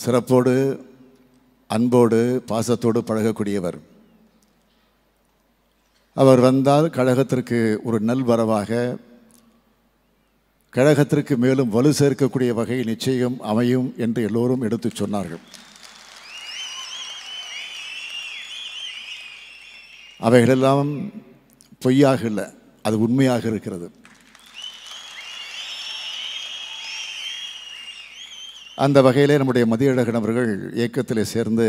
சிறப்போடு அன்போடு பாசத்தோடு பழகக்கூடியவர் அவர் வந்தால் கழகத்திற்கு ஒரு நல்வரவாக கழகத்திற்கு மேலும் வலு சேர்க்கக்கூடிய வகை நிச்சயம் அமையும் என்று எல்லோரும் எடுத்துச் சொன்னார்கள் அவைகளெல்லாம் பொய்யாக இல்லை அது உண்மையாக இருக்கிறது அந்த வகையிலே நம்முடைய மதியழகன் அவர்கள் இயக்கத்தில் சேர்ந்து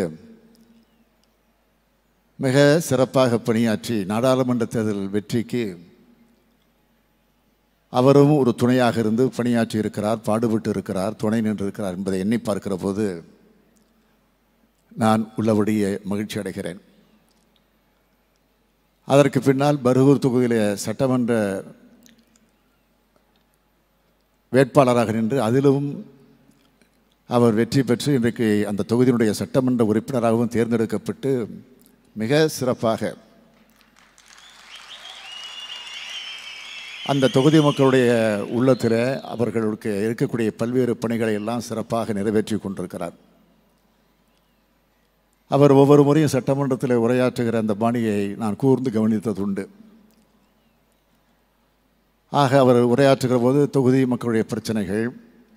மிக சிறப்பாக பணியாற்றி நாடாளுமன்ற தேர்தல் வெற்றிக்கு அவரும் ஒரு துணையாக இருந்து பணியாற்றி இருக்கிறார் பாடுபட்டு இருக்கிறார் துணை நின்றிருக்கிறார் என்பதை எண்ணி பார்க்கிற போது நான் உள்ளபடியே மகிழ்ச்சி அடைகிறேன் அதற்கு பின்னால் பருகூர் தொகுதியிலே சட்டமன்ற வேட்பாளராக நின்று அதிலும் அவர் வெற்றி பெற்று இன்றைக்கு அந்த தொகுதியினுடைய சட்டமன்ற உறுப்பினராகவும் தேர்ந்தெடுக்கப்பட்டு மிக சிறப்பாக அந்த தொகுதி மக்களுடைய உள்ளத்தில் அவர்களுக்கு இருக்கக்கூடிய பல்வேறு பணிகளை எல்லாம் சிறப்பாக நிறைவேற்றி கொண்டிருக்கிறார் அவர் ஒவ்வொரு முறையும் சட்டமன்றத்தில் உரையாற்றுகிற அந்த பாணியை நான் கூர்ந்து கவனித்ததுண்டு ஆக அவர் உரையாற்றுகிற போது தொகுதி மக்களுடைய பிரச்சனைகள்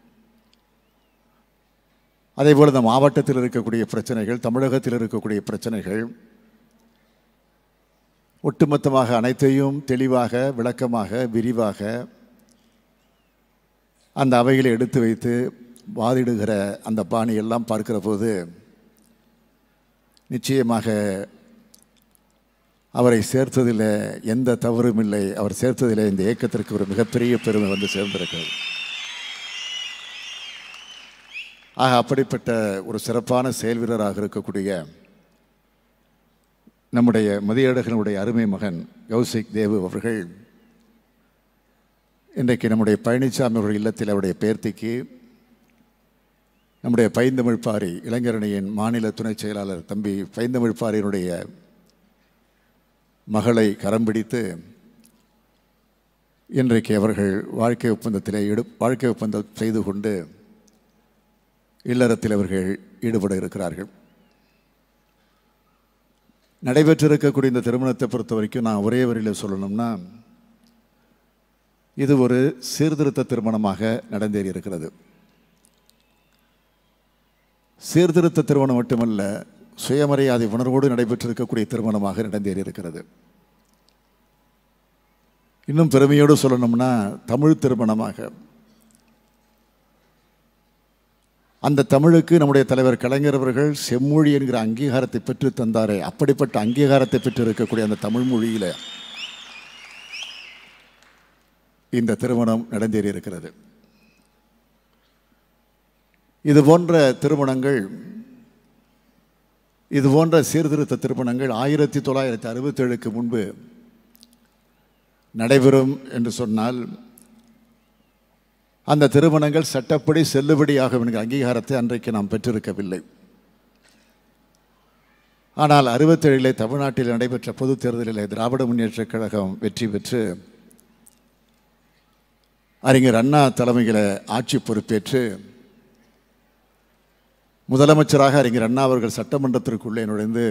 அதேபோல் இந்த மாவட்டத்தில் இருக்கக்கூடிய பிரச்சனைகள் தமிழகத்தில் இருக்கக்கூடிய பிரச்சனைகள் ஒட்டுமொத்தமாக அனைத்தையும் தெளிவாக விளக்கமாக விரிவாக அந்த அவைகளை எடுத்து வைத்து வாதிடுகிற அந்த பாணியெல்லாம் பார்க்கிற போது நிச்சயமாக அவரை சேர்த்ததில் எந்த தவறும் இல்லை அவர் சேர்த்ததில் இந்த இயக்கத்திற்கு ஒரு மிகப்பெரிய பெருமை வந்து சேர்ந்திருக்கிறது ஆக அப்படிப்பட்ட ஒரு சிறப்பான செயல் வீரராக இருக்கக்கூடிய நம்முடைய மதியழகனுடைய அருமை மகன் கௌசிக் தேவு அவர்கள் இன்றைக்கு நம்முடைய பழனிசாமி அவர்கள் இல்லத்தில் அவருடைய பேர்த்திக்கு நம்முடைய பைந்தமிழ் பாரி இளைஞரணியின் மாநில துணைச் செயலாளர் தம்பி பைந்தமிழ் பாரியினுடைய மகளை கரம் பிடித்து இன்றைக்கு அவர்கள் வாழ்க்கை ஒப்பந்தத்திலே ஈடு வாழ்க்கை ஒப்பந்தம் செய்து கொண்டு இல்லறத்தில் அவர்கள் ஈடுபட இருக்கிறார்கள் நடைபெற்றிருக்கக்கூடிய இந்த திருமணத்தை பொறுத்த வரைக்கும் நான் ஒரே வரியில் சொல்லணும்னா இது ஒரு சீர்திருத்த திருமணமாக நடந்தேறி இருக்கிறது சீர்திருத்த திருமணம் மட்டுமல்ல சுயமரியாதை உணர்வோடு நடைபெற்றிருக்கக்கூடிய திருமணமாக நடந்தேறி இருக்கிறது இன்னும் பெருமையோடு சொல்லணும்னா தமிழ் திருமணமாக அந்த தமிழுக்கு நம்முடைய தலைவர் கலைஞர் அவர்கள் செம்மொழி என்கிற அங்கீகாரத்தை பெற்று தந்தாரே அப்படிப்பட்ட அங்கீகாரத்தை பெற்று இருக்கக்கூடிய அந்த தமிழ் மொழியில இந்த திருமணம் நடந்தேறி இருக்கிறது இது போன்ற திருமணங்கள் இது போன்ற சீர்திருத்த திருமணங்கள் ஆயிரத்தி தொள்ளாயிரத்தி அறுபத்தேழுக்கு முன்பு நடைபெறும் என்று சொன்னால் அந்த திருமணங்கள் சட்டப்படி செல்லுபடியாகும் என்கிற அங்கீகாரத்தை அன்றைக்கு நாம் பெற்றிருக்கவில்லை ஆனால் அறுபத்தேழிலே தமிழ்நாட்டில் நடைபெற்ற பொதுத் தேர்தலில் திராவிட முன்னேற்றக் கழகம் வெற்றி பெற்று அறிஞர் அண்ணா தலைமையில் ஆட்சி பொறுப்பேற்று முதலமைச்சராக அறிஞர் அண்ணா அவர்கள் சட்டமன்றத்திற்குள்ளே நுழைந்து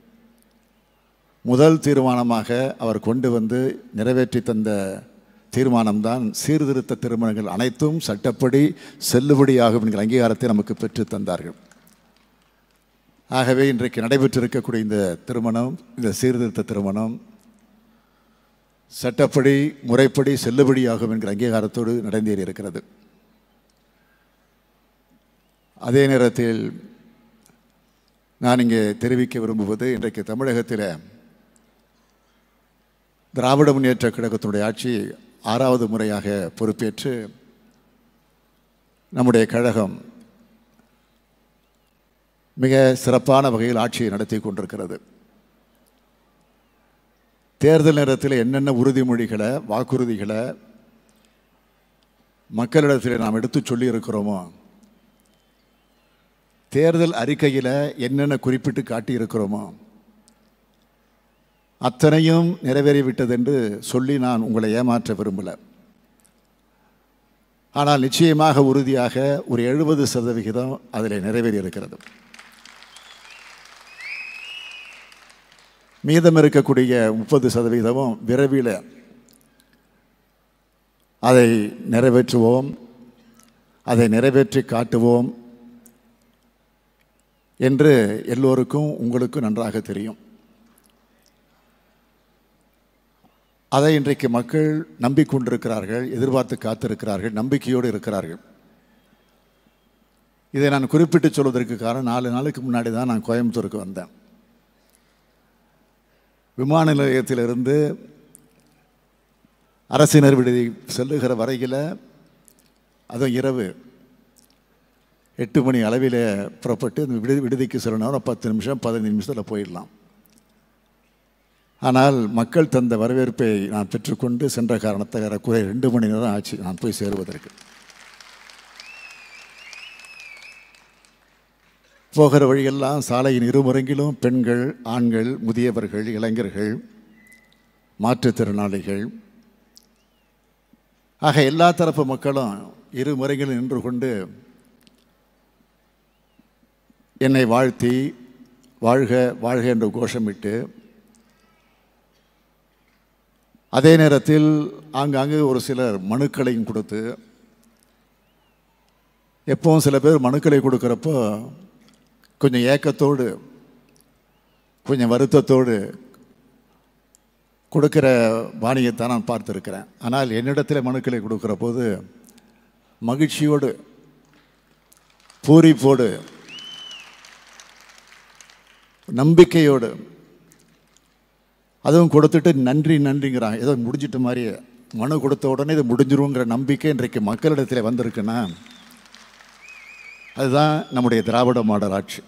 முதல் தீர்மானமாக அவர் கொண்டு வந்து நிறைவேற்றி தந்த தீர்மானம்தான் சீர்திருத்த திருமணங்கள் அனைத்தும் சட்டப்படி செல்லுபடியாகும் என்கிற அங்கீகாரத்தை நமக்கு பெற்று தந்தார்கள் ஆகவே இன்றைக்கு நடைபெற்றிருக்கக்கூடிய இந்த திருமணம் இந்த சீர்திருத்த திருமணம் சட்டப்படி முறைப்படி செல்லுபடியாகும் என்கிற அங்கீகாரத்தோடு நடந்தேறி இருக்கிறது அதே நேரத்தில் நான் இங்கே தெரிவிக்க விரும்புவது இன்றைக்கு தமிழகத்தில் திராவிட முன்னேற்ற கழகத்தினுடைய ஆட்சி ஆறாவது முறையாக பொறுப்பேற்று நம்முடைய கழகம் மிக சிறப்பான வகையில் ஆட்சியை நடத்தி கொண்டிருக்கிறது தேர்தல் நேரத்தில் என்னென்ன உறுதிமொழிகளை வாக்குறுதிகளை மக்களிடத்தில் நாம் எடுத்து சொல்லி இருக்கிறோமோ தேர்தல் அறிக்கையில் என்னென்ன குறிப்பிட்டு காட்டியிருக்கிறோமோ அத்தனையும் நிறைவேறிவிட்டது என்று சொல்லி நான் உங்களை ஏமாற்ற விரும்பல ஆனால் நிச்சயமாக உறுதியாக ஒரு எழுபது சதவிகிதம் அதில் நிறைவேறி இருக்கிறது மீதம் இருக்கக்கூடிய முப்பது சதவிகிதமும் விரைவில் அதை நிறைவேற்றுவோம் அதை நிறைவேற்றி காட்டுவோம் என்று எல்லோருக்கும் உங்களுக்கும் நன்றாக தெரியும் அதை இன்றைக்கு மக்கள் நம்பிக்கொண்டிருக்கிறார்கள் எதிர்பார்த்து காத்திருக்கிறார்கள் நம்பிக்கையோடு இருக்கிறார்கள் இதை நான் குறிப்பிட்டு சொல்வதற்கு காரணம் நாலு நாளுக்கு முன்னாடி தான் நான் கோயம்புத்தூருக்கு வந்தேன் விமான நிலையத்திலிருந்து அரசினர் விடுதி செல்லுகிற வரையில் அதுவும் இரவு எட்டு மணி அளவில் புறப்பட்டு இந்த விடுதி விடுதிக்கு செல்லணும் ஒரு பத்து நிமிஷம் பதினைந்து நிமிஷத்தில் போயிடலாம் ஆனால் மக்கள் தந்த வரவேற்பை நான் பெற்றுக்கொண்டு சென்ற காரணத்தை ஏறக்குறைய ரெண்டு மணி நேரம் ஆச்சு நான் போய் சேருவதற்கு போகிற வழியெல்லாம் சாலையின் இருமுறங்கிலும் பெண்கள் ஆண்கள் முதியவர்கள் இளைஞர்கள் மாற்றுத்திறனாளிகள் ஆக எல்லா தரப்பு மக்களும் இரு முறைகளில் நின்று கொண்டு என்னை வாழ்த்தி வாழ்க வாழ்க என்று கோஷமிட்டு அதே நேரத்தில் ஆங்காங்கு ஒரு சிலர் மனுக்களையும் கொடுத்து எப்பவும் சில பேர் மனுக்களை கொடுக்குறப்போ கொஞ்சம் ஏக்கத்தோடு கொஞ்சம் வருத்தத்தோடு கொடுக்கிற பாணியத்தை நான் பார்த்துருக்கிறேன் ஆனால் என்னிடத்தில் மனுக்களை கொடுக்குற போது மகிழ்ச்சியோடு பூரிப்போடு நம்பிக்கையோடு அதுவும் கொடுத்துட்டு நன்றி நன்றிங்கிறாங்க ஏதோ முடிஞ்சிட்ட மாதிரியே மனு கொடுத்த உடனே இது முடிஞ்சிருங்கிற நம்பிக்கை இன்றைக்கு மக்களிடத்தில் வந்திருக்குன்னா அதுதான் நம்முடைய திராவிட மாடல் ஆட்சி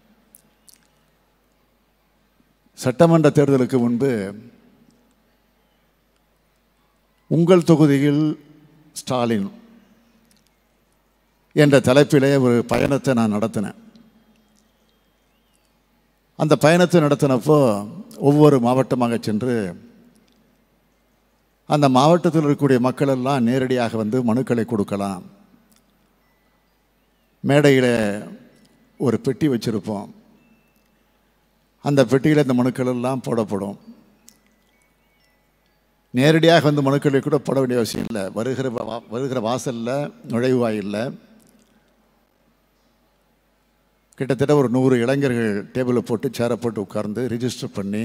சட்டமன்ற தேர்தலுக்கு முன்பு உங்கள் தொகுதியில் ஸ்டாலின் என்ற தலைப்பிலே ஒரு பயணத்தை நான் நடத்தினேன் அந்த பயணத்தை நடத்தினப்போ ஒவ்வொரு மாவட்டமாக சென்று அந்த மாவட்டத்தில் இருக்கக்கூடிய மக்கள் எல்லாம் நேரடியாக வந்து மனுக்களை கொடுக்கலாம் மேடையில் ஒரு பெட்டி வச்சுருப்போம் அந்த பெட்டியில் இந்த மனுக்கள் எல்லாம் போடப்படும் நேரடியாக வந்து மனுக்களை கூட போட வேண்டிய அவசியம் இல்லை வருகிற வா- வருகிற வாசலில் நுழைவாயில்லை கிட்டத்தட்ட ஒரு நூறு இளைஞர்கள் டேபிளில் போட்டு சேரை போட்டு உட்கார்ந்து ரிஜிஸ்டர் பண்ணி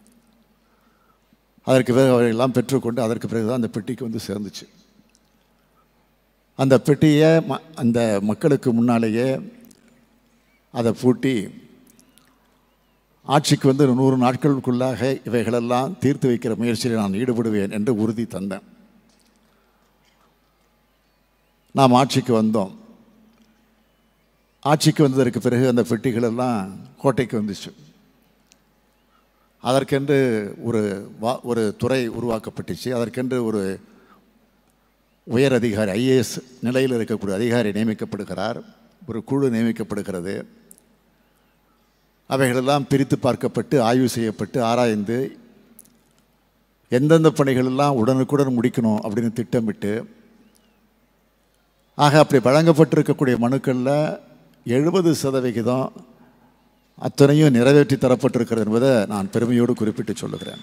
அதற்கு பிறகு அவையெல்லாம் பெற்றுக்கொண்டு அதற்கு பிறகு தான் அந்த பெட்டிக்கு வந்து சேர்ந்துச்சு அந்த பெட்டியை ம அந்த மக்களுக்கு முன்னாலேயே அதை பூட்டி ஆட்சிக்கு வந்து நூறு நாட்களுக்குள்ளாக இவைகளெல்லாம் தீர்த்து வைக்கிற முயற்சியில் நான் ஈடுபடுவேன் என்று உறுதி தந்தேன் நாம் ஆட்சிக்கு வந்தோம் ஆட்சிக்கு வந்ததற்கு பிறகு அந்த பெட்டிகளெல்லாம் கோட்டைக்கு வந்துச்சு அதற்கென்று ஒரு வா ஒரு துறை உருவாக்கப்பட்டுச்சு அதற்கென்று ஒரு உயர் அதிகாரி ஐஏஎஸ் நிலையில் இருக்கக்கூடிய அதிகாரி நியமிக்கப்படுகிறார் ஒரு குழு நியமிக்கப்படுகிறது அவைகளெல்லாம் பிரித்து பார்க்கப்பட்டு ஆய்வு செய்யப்பட்டு ஆராய்ந்து எந்தெந்த பணிகளெல்லாம் உடனுக்குடன் முடிக்கணும் அப்படின்னு திட்டமிட்டு ஆக அப்படி வழங்கப்பட்டிருக்கக்கூடிய மனுக்களில் எழுபது சதவிகிதம் அத்தனையும் நிறைவேற்றி தரப்பட்டிருக்கிறது என்பதை நான் பெருமையோடு குறிப்பிட்டு சொல்லுகிறேன்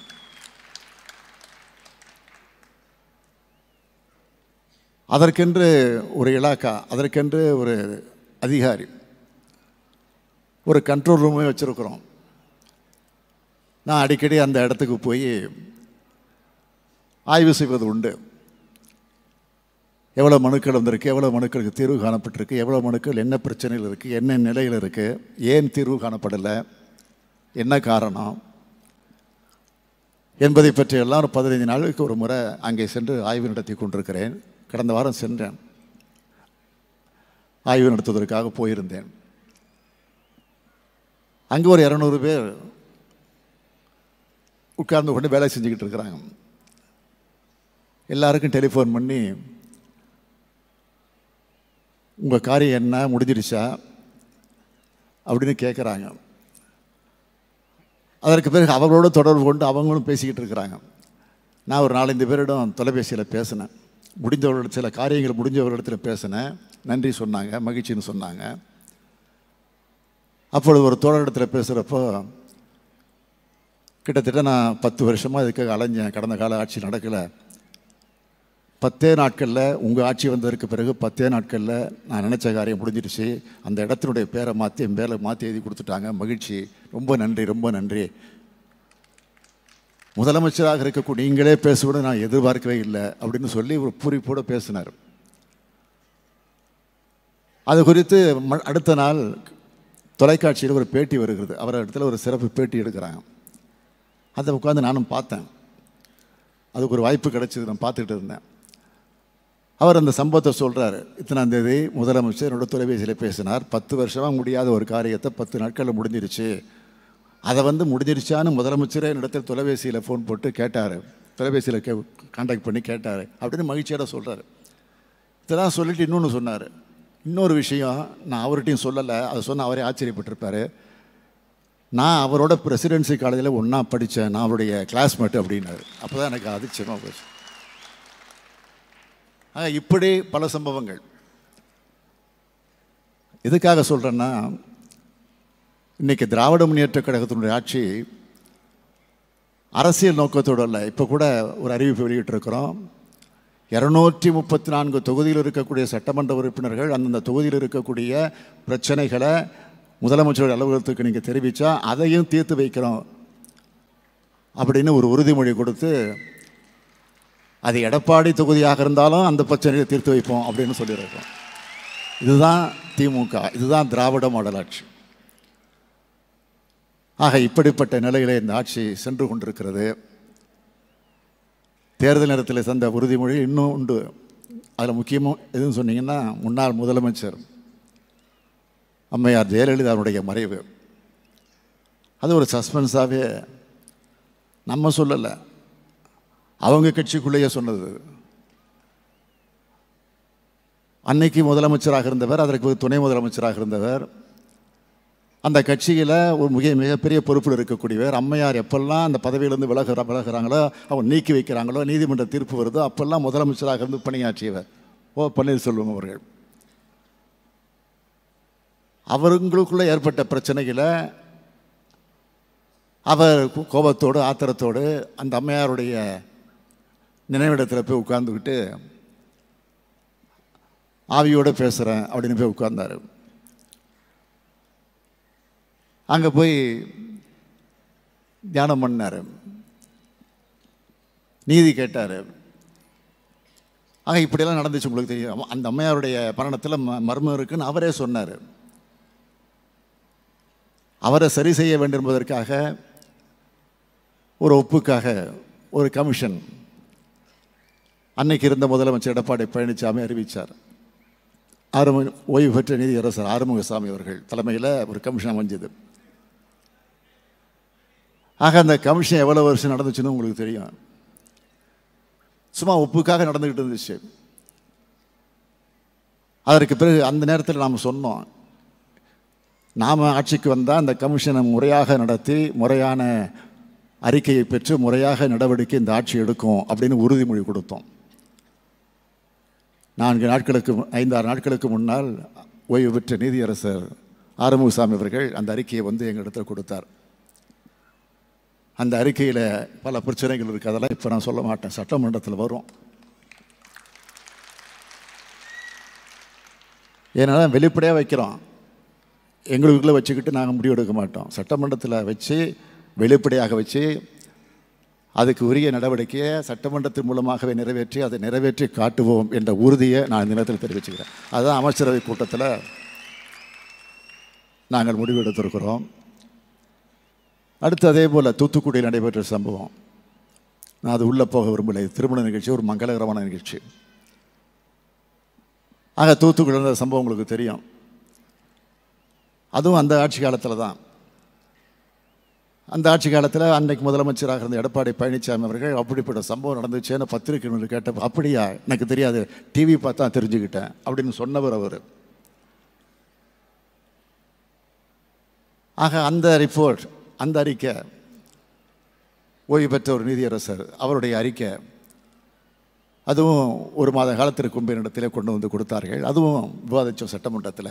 அதற்கென்று ஒரு இலாக்கா அதற்கென்று ஒரு அதிகாரி ஒரு கண்ட்ரோல் ரூமே வச்சுருக்குறோம் நான் அடிக்கடி அந்த இடத்துக்கு போய் ஆய்வு செய்வது உண்டு எவ்வளோ மனுக்கள் வந்திருக்கு எவ்வளோ மனுக்களுக்கு தீர்வு காணப்பட்டிருக்கு எவ்வளோ மனுக்கள் என்ன பிரச்சனையில் இருக்குது என்ன நிலையில் இருக்குது ஏன் தீர்வு காணப்படலை என்ன காரணம் என்பதை பற்றியெல்லாம் ஒரு பதினைந்து நாளுக்கு ஒரு முறை அங்கே சென்று ஆய்வு நடத்தி கொண்டிருக்கிறேன் கடந்த வாரம் சென்றேன் ஆய்வு நடத்துவதற்காக போயிருந்தேன் அங்கே ஒரு இரநூறு பேர் உட்கார்ந்து கொண்டு வேலை செஞ்சுக்கிட்டு இருக்கிறாங்க எல்லாருக்கும் டெலிஃபோன் பண்ணி உங்கள் காரியம் என்ன முடிஞ்சிருச்சா அப்படின்னு கேட்குறாங்க அதற்கு பிறகு அவர்களோட தொடர்பு கொண்டு அவங்களும் பேசிக்கிட்டு இருக்கிறாங்க நான் ஒரு நாலஞ்சு பேரிடம் தொலைபேசியில் பேசினேன் முடிஞ்சவர்களிடத்தில் சில காரியங்கள் முடிஞ்சவர்களிடத்தில் பேசினேன் நன்றி சொன்னாங்க மகிழ்ச்சின்னு சொன்னாங்க அப்பொழுது ஒரு தோழரிடத்தில் பேசுகிறப்போ கிட்டத்தட்ட நான் பத்து வருஷமாக இதுக்காக அலைஞ்சேன் கடந்த கால ஆட்சி நடக்கலை பத்தே நாட்களில் உங்கள் ஆட்சி வந்ததற்கு பிறகு பத்தே நாட்களில் நான் நினச்ச காரியம் முடிஞ்சிடுச்சு அந்த இடத்தினுடைய பேரை மாற்றி என் பேரை மாற்றி எழுதி கொடுத்துட்டாங்க மகிழ்ச்சி ரொம்ப நன்றி ரொம்ப நன்றி முதலமைச்சராக இருக்கக்கூடிய நீங்களே பேசுவதை நான் எதிர்பார்க்கவே இல்லை அப்படின்னு சொல்லி ஒரு பூரிப்போடு பேசினார் அது குறித்து ம- அடுத்த நாள் தொலைக்காட்சியில் ஒரு பேட்டி வருகிறது அவர் இடத்துல ஒரு சிறப்பு பேட்டி எடுக்கிறாங்க அதை உட்காந்து நானும் பார்த்தேன் அதுக்கு ஒரு வாய்ப்பு கிடைச்சது நான் பார்த்துக்கிட்டு இருந்தேன் அவர் அந்த சம்பவத்தை சொல்கிறாரு இத்தனாம் தேதி முதலமைச்சர் என்னோட தொலைபேசியில் பேசினார் பத்து வருஷமாக முடியாத ஒரு காரியத்தை பத்து நாட்களில் முடிஞ்சிருச்சு அதை வந்து முடிஞ்சிருச்சான்னு முதலமைச்சரே என்னிடத்தில் தொலைபேசியில் ஃபோன் போட்டு கேட்டார் தொலைபேசியில் கே காண்டாக்ட் பண்ணி கேட்டார் அப்படின்னு மகிழ்ச்சியோட சொல்கிறார் இதெல்லாம் சொல்லிட்டு இன்னொன்று சொன்னார் இன்னொரு விஷயம் நான் அவர்கிட்டையும் சொல்லலை அதை சொன்ன அவரே ஆச்சரியப்பட்டிருப்பார் நான் அவரோட பிரசிடென்சி காலேஜில் ஒன்றா படித்தேன் நான் அவருடைய கிளாஸ்மேட் அப்படின்னாரு அப்போ தான் எனக்கு அதிர்ச்சியமாக போச்சு ஆக இப்படி பல சம்பவங்கள் எதுக்காக சொல்கிறேன்னா இன்னைக்கு திராவிட முன்னேற்ற கழகத்தினுடைய ஆட்சி அரசியல் நோக்கத்தோடு அல்ல இப்போ கூட ஒரு அறிவிப்பு வெளியிட்டிருக்கிறோம் இரநூற்றி முப்பத்தி நான்கு தொகுதியில் இருக்கக்கூடிய சட்டமன்ற உறுப்பினர்கள் அந்தந்த தொகுதியில் இருக்கக்கூடிய பிரச்சனைகளை முதலமைச்சர் அலுவலகத்துக்கு நீங்கள் தெரிவித்தா அதையும் தீர்த்து வைக்கிறோம் அப்படின்னு ஒரு உறுதிமொழி கொடுத்து அது எடப்பாடி தொகுதியாக இருந்தாலும் அந்த பிரச்சனையை தீர்த்து வைப்போம் அப்படின்னு சொல்லியிருக்கோம் இதுதான் திமுக இதுதான் திராவிட மாடல் ஆட்சி ஆக இப்படிப்பட்ட நிலையிலே இந்த ஆட்சி சென்று கொண்டிருக்கிறது தேர்தல் நேரத்தில் தந்த உறுதிமொழி இன்னும் உண்டு அதில் முக்கியமாக எதுன்னு சொன்னீங்கன்னா முன்னாள் முதலமைச்சர் அம்மையார் ஜெயலலிதாவுடைய மறைவு அது ஒரு சஸ்பென்ஸாகவே நம்ம சொல்லலை அவங்க கட்சிக்குள்ளேயே சொன்னது அன்னைக்கு முதலமைச்சராக இருந்தவர் அதற்கு துணை முதலமைச்சராக இருந்தவர் அந்த கட்சியில் ஒரு மிக மிகப்பெரிய பொறுப்பில் இருக்கக்கூடியவர் அம்மையார் எப்பெல்லாம் அந்த பதவியிலிருந்து விலகுற விலகுறாங்களோ அவங்க நீக்கி வைக்கிறாங்களோ நீதிமன்ற தீர்ப்பு வருதோ அப்பெல்லாம் முதலமைச்சராக இருந்து பணியாற்றியவர் ஓ பன்னீர்செல்வம் அவர்கள் அவர்களுக்குள்ளே ஏற்பட்ட பிரச்சனைகளை அவர் கோ- கோபத்தோடு ஆத்திரத்தோடு அந்த அம்மையாருடைய நினைவிடத்தில் போய் உட்கார்ந்துக்கிட்டு ஆவியோடு பேசுகிறேன் அப்படின்னு போய் உட்கார்ந்தாரு அங்கே போய் தியானம் பண்ணார் நீதி கேட்டார் ஆக இப்படியெல்லாம் நடந்துச்சு உங்களுக்கு தெரியும் அந்த அம்மையாருடைய மரணத்தில் ம மர்மம் இருக்குன்னு அவரே சொன்னார் அவரை சரி செய்ய வேண்டும் என்பதற்காக ஒரு ஒப்புக்காக ஒரு கமிஷன் அன்னைக்கு இருந்த முதலமைச்சர் எடப்பாடி பழனிசாமி அறிவித்தார் ஆறுமுக ஓய்வு பெற்ற நீதியரசர் ஆறுமுகசாமி அவர்கள் தலைமையில் ஒரு கமிஷன் அமைஞ்சது ஆக அந்த கமிஷன் எவ்வளோ வருஷம் நடந்துச்சுன்னு உங்களுக்கு தெரியும் சும்மா ஒப்புக்காக நடந்துக்கிட்டு இருந்துச்சு அதற்கு பிறகு அந்த நேரத்தில் நாம் சொன்னோம் நாம் ஆட்சிக்கு வந்தால் அந்த கமிஷனை முறையாக நடத்தி முறையான அறிக்கையை பெற்று முறையாக நடவடிக்கை இந்த ஆட்சி எடுக்கும் அப்படின்னு உறுதிமொழி கொடுத்தோம் நான்கு நாட்களுக்கு மு- ஐந்தாறு நாட்களுக்கு முன்னால் ஓய்வு பெற்ற நீதியரசர் ஆறுமுகசாமி அவர்கள் அந்த அறிக்கையை வந்து எங்களிடத்தில் கொடுத்தார் அந்த அறிக்கையில் பல பிரச்சனைகள் இருக்குது அதெல்லாம் இப்போ நான் சொல்ல மாட்டேன் சட்டமன்றத்தில் வரும் ஏன்னா வெளிப்படையாக வைக்கிறோம் எங்களுக்குள்ளே வச்சுக்கிட்டு நாங்கள் முடிவு எடுக்க மாட்டோம் சட்டமன்றத்தில் வச்சு வெளிப்படையாக வச்சு அதுக்கு உரிய நடவடிக்கையை சட்டமன்றத்தின் மூலமாகவே நிறைவேற்றி அதை நிறைவேற்றி காட்டுவோம் என்ற உறுதியை நான் இந்த நேரத்தில் தெரிவிச்சுக்கிறேன் அதுதான் அமைச்சரவை கூட்டத்தில் நாங்கள் முடிவு எடுத்திருக்கிறோம் அடுத்து அதே போல் தூத்துக்குடியில் நடைபெற்ற சம்பவம் நான் அது உள்ளே போக விரும்பலை திருமண நிகழ்ச்சி ஒரு மங்களகரமான நிகழ்ச்சி ஆக தூத்துக்குடியில் நடந்த சம்பவம் உங்களுக்கு தெரியும் அதுவும் அந்த ஆட்சி காலத்தில் தான் அந்த ஆட்சி காலத்தில் அன்னைக்கு முதலமைச்சராக இருந்த எடப்பாடி பழனிசாமி அவர்கள் அப்படிப்பட்ட சம்பவம் நடந்துச்சேன்னு பத்திரிகை கேட்ட அப்படியா எனக்கு தெரியாது டிவி பார்த்தா தெரிஞ்சுக்கிட்டேன் அப்படின்னு சொன்னவர் அவர் ஆக அந்த ரிப்போர்ட் அந்த அறிக்கை ஓய்வு பெற்ற ஒரு நீதியரசர் அவருடைய அறிக்கை அதுவும் ஒரு மாத காலத்திற்கு முன்பு என்னிடத்திலே கொண்டு வந்து கொடுத்தார்கள் அதுவும் விவாதித்தோம் சட்டமன்றத்தில்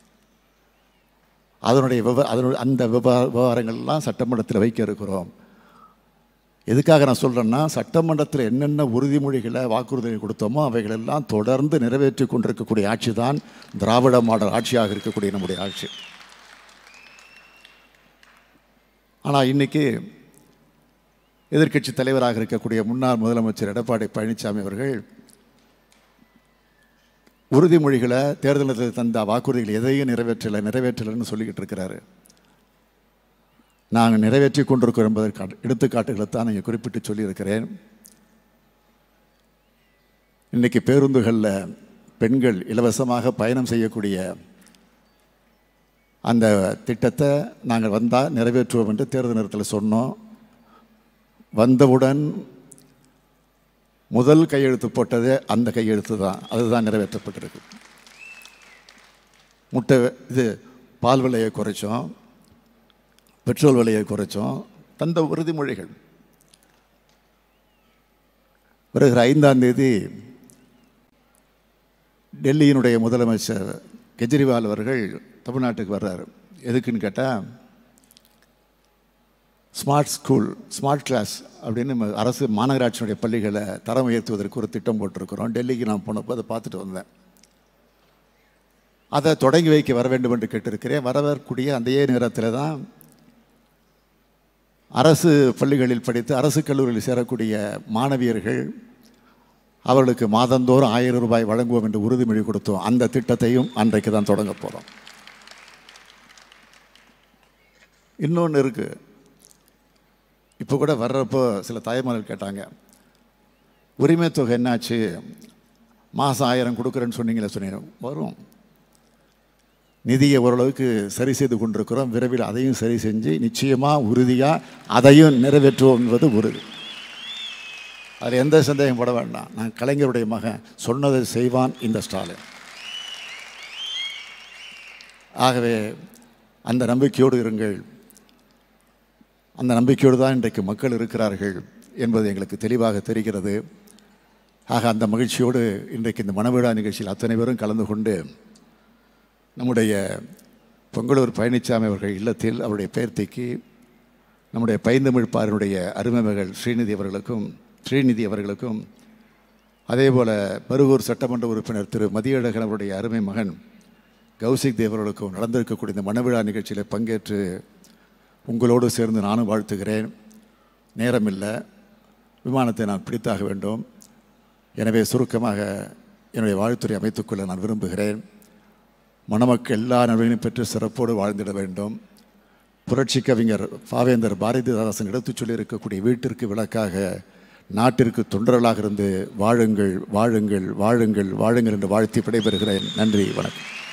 அதனுடைய விவ அதனுடைய அந்த விவா விவகாரங்கள்லாம் சட்டமன்றத்தில் வைக்க இருக்கிறோம் எதுக்காக நான் சொல்கிறேன்னா சட்டமன்றத்தில் என்னென்ன உறுதிமொழிகளை வாக்குறுதிகளை கொடுத்தோமோ அவைகளெல்லாம் தொடர்ந்து நிறைவேற்றி கொண்டிருக்கக்கூடிய ஆட்சி தான் திராவிட மாடல் ஆட்சியாக இருக்கக்கூடிய நம்முடைய ஆட்சி ஆனால் இன்னைக்கு எதிர்க்கட்சி தலைவராக இருக்கக்கூடிய முன்னாள் முதலமைச்சர் எடப்பாடி பழனிசாமி அவர்கள் உறுதிமொழிகளை தேர்தலில் தந்த வாக்குறுதிகள் எதையும் நிறைவேற்றலை நிறைவேற்றலைன்னு சொல்லிக்கிட்டு இருக்கிறாரு நாங்கள் நிறைவேற்றி கொண்டிருக்கிறோம் என்பதற்கான எடுத்துக்காட்டுகளை தான் நீங்கள் குறிப்பிட்டு சொல்லியிருக்கிறேன் இன்றைக்கி பேருந்துகளில் பெண்கள் இலவசமாக பயணம் செய்யக்கூடிய அந்த திட்டத்தை நாங்கள் வந்தால் நிறைவேற்றுவோம் என்று தேர்தல் நேரத்தில் சொன்னோம் வந்தவுடன் முதல் கையெழுத்து போட்டதே அந்த கையெழுத்து தான் அதுதான் நிறைவேற்றப்பட்டிருக்கு முட்டை இது பால் விலையை குறைச்சோம் பெட்ரோல் விலையை குறைச்சோம் தந்த உறுதிமொழிகள் வருகிற ஐந்தாம் தேதி டெல்லியினுடைய முதலமைச்சர் கெஜ்ரிவால் அவர்கள் தமிழ்நாட்டுக்கு வர்றாரு எதுக்குன்னு கேட்டால் ஸ்மார்ட் ஸ்கூல் ஸ்மார்ட் கிளாஸ் அப்படின்னு நம்ம அரசு மாநகராட்சியினுடைய பள்ளிகளை தரம் உயர்த்துவதற்கு ஒரு திட்டம் போட்டிருக்கிறோம் டெல்லிக்கு நான் போனப்போ அதை பார்த்துட்டு வந்தேன் அதை தொடங்கி வைக்க வர வேண்டும் என்று கேட்டிருக்கிறேன் வரக்கூடிய அதே நேரத்தில் தான் அரசு பள்ளிகளில் படித்து அரசு கல்லூரியில் சேரக்கூடிய மாணவியர்கள் அவர்களுக்கு மாதந்தோறும் ஆயிரம் ரூபாய் வழங்குவோம் என்று உறுதிமொழி கொடுத்தோம் அந்த திட்டத்தையும் அன்றைக்கு தான் தொடங்க போகிறோம் இன்னொன்று இருக்குது இப்போ கூட வர்றப்போ சில தாய்மார்கள் கேட்டாங்க உரிமை தொகை என்னாச்சு மாதம் ஆயிரம் கொடுக்குறேன்னு சொன்னீங்களே சொன்னீங்க வரும் நிதியை ஓரளவுக்கு சரி செய்து கொண்டிருக்கிறோம் விரைவில் அதையும் சரி செஞ்சு நிச்சயமாக உறுதியாக அதையும் நிறைவேற்றுவோம் என்பது உறுதி அதில் எந்த சந்தேகம் பட வேண்டாம் நான் கலைஞருடைய மகன் சொன்னதை செய்வான் இந்த ஸ்டாலின் ஆகவே அந்த நம்பிக்கையோடு இருங்கள் அந்த நம்பிக்கையோடு தான் இன்றைக்கு மக்கள் இருக்கிறார்கள் என்பது எங்களுக்கு தெளிவாக தெரிகிறது ஆக அந்த மகிழ்ச்சியோடு இன்றைக்கு இந்த மனவிழா நிகழ்ச்சியில் அத்தனை பேரும் கலந்து கொண்டு நம்முடைய பொங்கலூர் பழனிசாமி அவர்கள் இல்லத்தில் அவருடைய பேர்த்திக்கு நம்முடைய பைந்தமிழ்ப்பாரினுடைய அருமைமகள் ஸ்ரீநிதி அவர்களுக்கும் ஸ்ரீநிதி அவர்களுக்கும் அதே போல் பருவூர் சட்டமன்ற உறுப்பினர் திரு மதியழகன் அவருடைய அருமை மகன் கௌசிக் தேவ் அவர்களுக்கும் நடந்திருக்கக்கூடிய இந்த மனவிழா நிகழ்ச்சியில் பங்கேற்று உங்களோடு சேர்ந்து நானும் வாழ்த்துகிறேன் நேரமில்லை விமானத்தை நான் பிடித்தாக வேண்டும் எனவே சுருக்கமாக என்னுடைய வாழ்த்துறை அமைத்துக்கொள்ள நான் விரும்புகிறேன் மணமக்கள் எல்லா நலனையும் பெற்று சிறப்போடு வாழ்ந்திட வேண்டும் புரட்சி கவிஞர் பாவேந்தர் பாரதிதாசன் எடுத்துச் சொல்லியிருக்கக்கூடிய வீட்டிற்கு விளக்காக நாட்டிற்கு தொண்டர்களாக இருந்து வாழுங்கள் வாழுங்கள் வாழுங்கள் வாழுங்கள் என்று வாழ்த்தி விடைபெறுகிறேன் நன்றி வணக்கம்